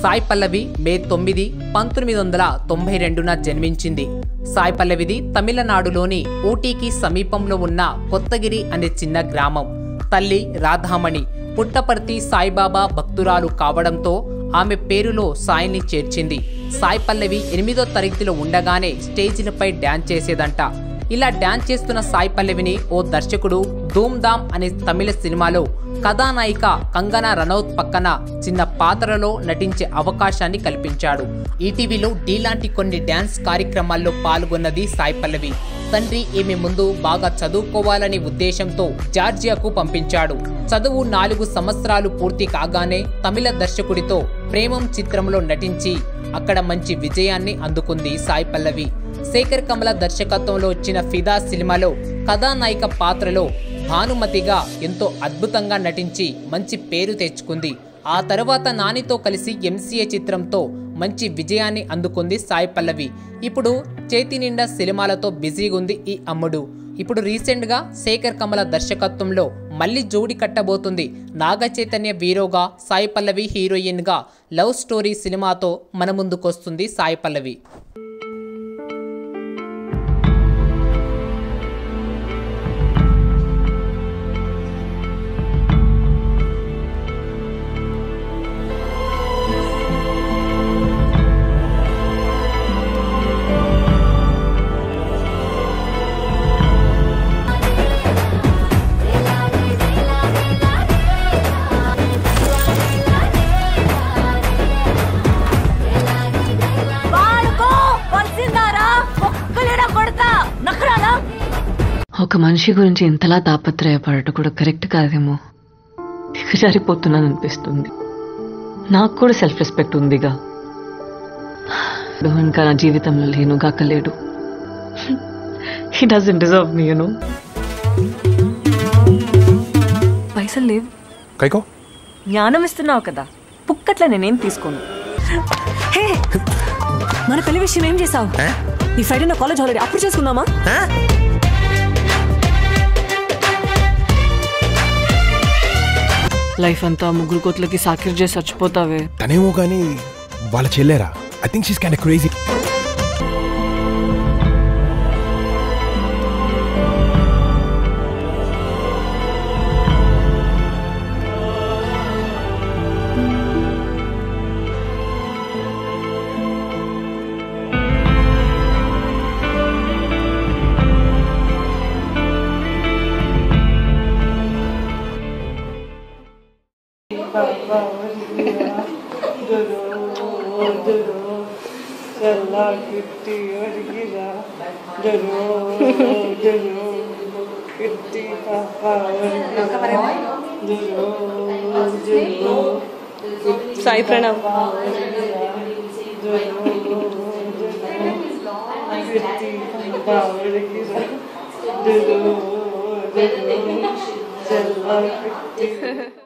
సాయి పల్లవి మే తొమ్మిది పంతొమ్మిది వందల తొంభై రెండున జన్మించింది సాయి పల్లవిది తమిళనాడులోని ఊటీకి సమీపంలో ఉన్న కొత్తగిరి అనే చిన్న గ్రామం తల్లి రాధామణి పుట్టపర్తి సాయిబాబా భక్తురాలు కావడంతో ఆమె పేరులో సాయిని చేర్చింది సాయి పల్లవి ఎనిమిదో తరగతిలో ఉండగానే స్టేజీలపై డ్యాన్స్ చేసేదంట ఇలా డ్యాన్స్ చేస్తున్న సాయి పల్లవిని ఓ దర్శకుడు ధూమ్ ధామ్ అనే తమిళ సినిమాలో కథానాయిక కంగనా రనౌత్ పక్కన చిన్న పాత్రలో నటించే అవకాశాన్ని కల్పించాడు ఈటీవీలో డీ లాంటి కొన్ని డ్యాన్స్ కార్యక్రమాల్లో పాల్గొన్నది సాయి పల్లవి తండ్రి ఈమె ముందు బాగా చదువుకోవాలనే ఉద్దేశంతో జార్జియాకు పంపించాడు చదువు నాలుగు సంవత్సరాలు పూర్తి కాగానే తమిళ దర్శకుడితో ప్రేమం చిత్రంలో నటించి అక్కడ మంచి విజయాన్ని అందుకుంది సాయి పల్లవి శేఖర్ కమల దర్శకత్వంలో వచ్చిన ఫిదా సినిమాలో కథానాయిక పాత్రలో భానుమతిగా ఎంతో అద్భుతంగా నటించి మంచి పేరు తెచ్చుకుంది ఆ తర్వాత నానితో కలిసి ఎంసీఏ చిత్రంతో మంచి విజయాన్ని అందుకుంది సాయి పల్లవి ఇప్పుడు చేతి నిండా సినిమాలతో బిజీగా ఉంది ఈ అమ్ముడు ఇప్పుడు రీసెంట్గా శేఖర్ కమల దర్శకత్వంలో మళ్ళీ జోడి కట్టబోతుంది నాగ చైతన్య హీరోగా సాయి పల్లవి హీరోయిన్గా లవ్ స్టోరీ సినిమాతో మన ముందుకొస్తుంది సాయి పల్లవి వాడుకో వచ్చిందారా ఒక్కలేడ కొడతా నక్కరాలా ఒక మనిషి గురించి ఇంతలా తాపత్రయపడటం కూడా కరెక్ట్ కాదేమో దిగజారిపోతున్నాను అనిపిస్తుంది నాకు కూడా సెల్ఫ్ రెస్పెక్ట్ ఉందిగా ఇప్పుడు ఇంకా నా జీవితంలో లేను గాకలేడు he doesn't deserve me you know పైసలు లేవు కైకో జ్ఞానం ఇస్తున్నావు కదా పుక్కట్ల నేనేం తీసుకోను హే మన పెళ్లి విషయం ఏం చేసావు ఈ ఫ్రైడే నా కాలేజ్ హాలిడే అప్పుడు చేసుకుందామా లైఫ్ అంతా ముగ్గురు కోట్లకి సాకిర్ చేసి చచ్చిపోతావే తనేమో కానీ వాళ్ళ చెల్లేరా I think she's kind crazy ਚੱਲਾ ਕਿੱਟੀ ਵਰਗੀਰਾ ਜਰੋ ਜਰੋ ਕਿੱਟੀ ਪਾਪਾ ਵਰਗੀਰਾ ਜਰੋ ਜਰੋ సాయి ప్రణవ్ ਕਿੱਟੀ ਪਾਪਾ ਵਰਗੀਰਾ ਜਰੋ ਜਰੋ ਚੱਲਾ ਕਿੱਟੀ